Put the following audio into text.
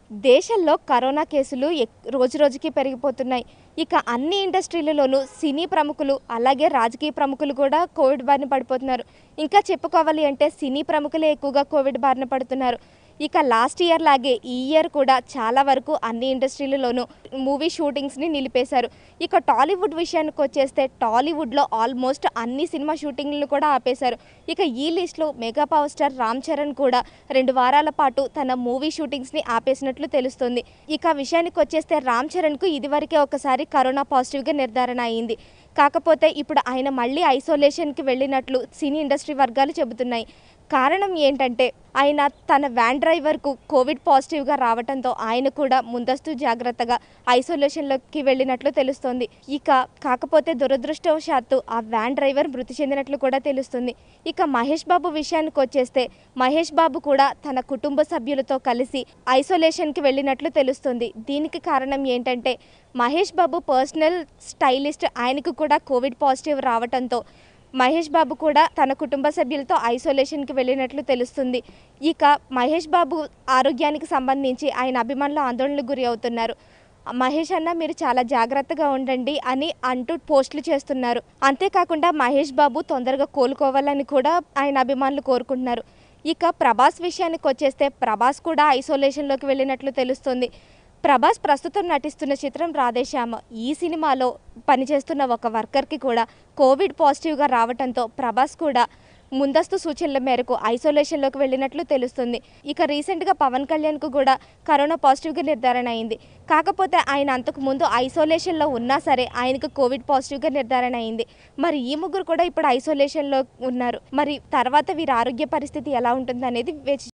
దేశంలో కరోనా కేసులు ఎక్- రోజురోజుకి పెరిగిపోతున్నాయి ఇక అన్ని ఇండస్ట్రీలలోనూ సినీ ప్రముఖులు అలాగే రాజకీయ ప్రముఖులు కూడా కోవిడ్ బారిన పడిపోతున్నారు ఇంకా చెప్పుకోవాలి అంటే సినీ ప్రముఖులే ఎక్కువగా కోవిడ్ బారిన పడుతున్నారు ఇక లాస్ట్ ఇయర్ లాగే ఈ ఇయర్ కూడా చాలా వరకు అన్ని ఇండస్ట్రీలలోనూ మూవీ షూటింగ్స్ని నిలిపేశారు ఇక టాలీవుడ్ విషయానికి వచ్చేస్తే టాలీవుడ్లో ఆల్మోస్ట్ అన్ని సినిమా షూటింగ్లను కూడా ఆపేశారు ఇక ఈ లిస్ట్లో mega power star Ram Charan కూడా రెండు వారాల పాటు తన మూవీ షూటింగ్స్ని ఆపేసినట్లు తెలుస్తుంది ఇక విషయానికి వచ్చేస్తే రామ్ చరణ్కు ఇదివరకే ఒకసారి కరోనా పాజిటివ్గా నిర్ధారణ అయింది కాకపోతే ఇప్పుడు ఆయన మళ్ళీ ఐసోలేషన్కి వెళ్ళినట్లు సినీ ఇండస్ట్రీ వర్గాలు చెబుతున్నాయి కారణం ఏంటంటే ఆయన తన వ్యాన్ డ్రైవర్కు కోవిడ్ పాజిటివ్గా రావడంతో ఆయన కూడా ముందస్తు జాగ్రత్తగా ఐసోలేషన్లోకి వెళ్ళినట్లు తెలుస్తోంది ఇక కాకపోతే దురదృష్టవశాత్తు ఆ వ్యాన్ డ్రైవర్ మృతి చెందినట్లు కూడా తెలుస్తుంది ఇక మహేష్ బాబు విషయానికి వచ్చేస్తే మహేష్ బాబు కూడా తన కుటుంబ సభ్యులతో కలిసి ఐసోలేషన్కి వెళ్ళినట్లు తెలుస్తుంది దీనికి కారణం ఏంటంటే మహేష్ బాబు పర్సనల్ స్టైలిస్ట్ ఆయనకు కూడా కోవిడ్ పాజిటివ్ రావడంతో మహేష్ బాబు కూడా తన కుటుంబ సభ్యులతో ఐసోలేషన్కి వెళ్ళినట్లు తెలుస్తుంది ఇక మహేష్ బాబు ఆరోగ్యానికి సంబంధించి ఆయన అభిమానులు ఆందోళనకు గురి అవుతున్నారు మహేష్ అన్న మీరు చాలా జాగ్రత్తగా ఉండండి అని అంటూ పోస్టులు చేస్తున్నారు అంతేకాకుండా మహేష్ బాబు తొందరగా కోలుకోవాలని కూడా ఆయన అభిమానులు కోరుకుంటున్నారు ఇక ప్రభాస్ విషయానికి వచ్చేస్తే ప్రభాస్ కూడా ఐసోలేషన్లోకి వెళ్ళినట్లు తెలుస్తుంది ప్రభాస్ ప్రస్తుతం నటిస్తున్న చిత్రం రాధేశ్యామ ఈ సినిమాలో పనిచేస్తున్న ఒక వర్కర్కి కూడా కోవిడ్ పాజిటివ్గా రావడంతో ప్రభాస్ కూడా ముందస్తు సూచనల మేరకు ఐసోలేషన్లోకి వెళ్ళినట్లు తెలుస్తుంది ఇక రీసెంట్గా పవన్ కళ్యాణ్కు కూడా కరోనా పాజిటివ్గా నిర్ధారణ అయింది కాకపోతే ఆయన అంతకు ముందు ఐసోలేషన్లో ఉన్నా సరే ఆయనకు కోవిడ్ పాజిటివ్గా నిర్ధారణ అయింది మరి ఈ ముగ్గురు కూడా ఇప్పుడు ఐసోలేషన్లో ఉన్నారు మరి తర్వాత వీరి ఆరోగ్య పరిస్థితి ఎలా ఉంటుందనేది వేచి